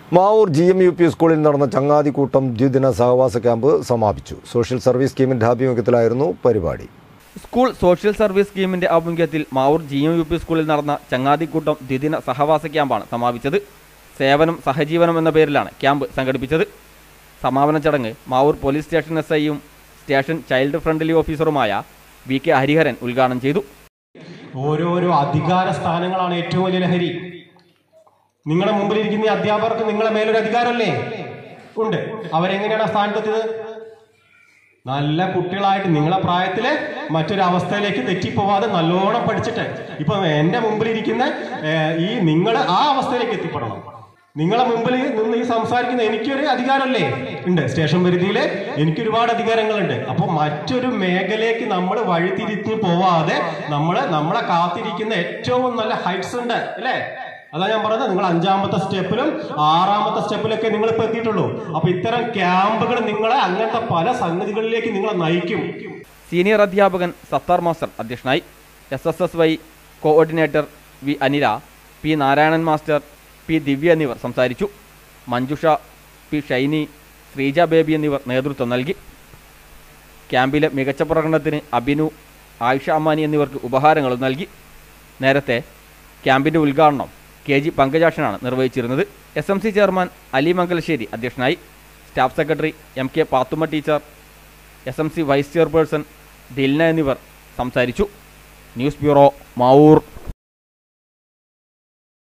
Mavoor G M U P സ്കൂളിൽ നടന്ന ചങ്ങാതിക്കൂട്ടം ദ്വിദിന സഹവാസ ക്യാമ്പ് സമാപിച്ചു സോഷ്യൽ സർവീസ് സ്കീമിന്റെ ആഭിമുഖ്യത്തിലായിരുന്നു പരിപാടി സ്കൂൾ സോഷ്യൽ സർവീസ് സ്കീമിന്റെ ആഭിമുഖ്യത്തിൽ Mavoor G M U P സ്കൂളിൽ നടന്ന ചങ്ങാതിക്കൂട്ടം ദ്വിദിന സഹവാസ ക്യാമ്പാണ് സമാപിച്ചത് സേവനം സഹജീവനം എന്ന പേരിലാണ് ക്യാമ്പ് സംഘടിപ്പിച്ചത് സമാപന ചടങ്ങ് മാവൂർ പോലീസ് സ്റ്റേഷൻ എസ് ഐയും സ്റ്റേഷൻ ചൈൽഡ് ഫ്രണ്ട്ലി ഓഫീസറുമായ വി കെ ഹരിഹരൻ ഉദ്ഘാടനം ചെയ്തു ഓരോരോ അധികാര സ്ഥാനങ്ങളാണ് ഏറ്റവും വലിയ ലഹരി നിങ്ങളുടെ മുമ്പിൽ ഇരിക്കുന്ന ഈ അധ്യാപകർക്ക് നിങ്ങളെ മേലൊരു അധികാരമല്ലേ ഉണ്ട് അവരെങ്ങനെയാണ് ആ സ്ഥാനത്തെത്തിയത് നല്ല കുട്ടികളായിട്ട് നിങ്ങളെ പ്രായത്തില് മറ്റൊരു അവസ്ഥയിലേക്ക് തെറ്റിപ്പോവാതെ നല്ലോണം പഠിച്ചിട്ട് ഇപ്പൊ എന്റെ മുമ്പിൽ ഇരിക്കുന്ന ഏഹ്, ഈ നിങ്ങൾ ആ അവസ്ഥയിലേക്ക് എത്തിപ്പെടണം നിങ്ങളെ മുമ്പിൽ നിന്ന് ഈ സംസാരിക്കുന്ന എനിക്കൊരു അധികാരമല്ലേ ഉണ്ട് സ്റ്റേഷൻ പരിധിയിൽ എനിക്ക് ഒരുപാട് അധികാരങ്ങളുണ്ട് അപ്പൊ മറ്റൊരു മേഖലയ്ക്ക് നമ്മൾ വഴിതിരിഞ്ഞ് പോവാതെ നമ്മൾ നമ്മളെ കാത്തിരിക്കുന്ന ഏറ്റവും നല്ല ഹൈറ്റ്സ് ഉണ്ട് അല്ലേ അതാ ഞാൻ പറഞ്ഞത് നിങ്ങൾ അഞ്ചാമത്തെ സ്റ്റെപ്പിലും ആറാമത്തെ സ്റ്റെപ്പിലൊക്കെ നിങ്ങൾ ഇപ്പൊ എത്തിയിട്ടുള്ളൂ അപ്പൊ ഇത്തരം ക്യാമ്പുകൾ നിങ്ങളെ അങ്ങനത്തെ പല സംഗതികളിലേക്ക് നിങ്ങളെ നയിക്കും സീനിയർ അധ്യാപകൻ സത്താർ മാസ്റ്റർ അധ്യക്ഷനായി S S S Y coordinator V Anila P Narayanan master P Divya എന്നിവർ സംസാരിച്ചു മഞ്ജുഷ പി ഷൈനി ശ്രീജ ബേബി എന്നിവർ നേതൃത്വം നൽകി ക്യാമ്പിലെ മികച്ച പ്രകടനത്തിന് അബിനു ആയിഷ അമ്മാനി എന്നിവർക്ക് ഉപഹാരങ്ങളും നൽകി നേരത്തെ ക്യാമ്പിൻ്റെ ഉദ്ഘാടനം കെ ജി പങ്കജാക്ഷനാണ് നിർവഹിച്ചിരുന്നത് S M C chairman Ali Mangalassery അധ്യക്ഷനായി staff secretary M K Pathumma teacher S M C vice chairperson Dilna എന്നിവർ സംസാരിച്ചു ന്യൂസ് ബ്യൂറോ മാവൂർ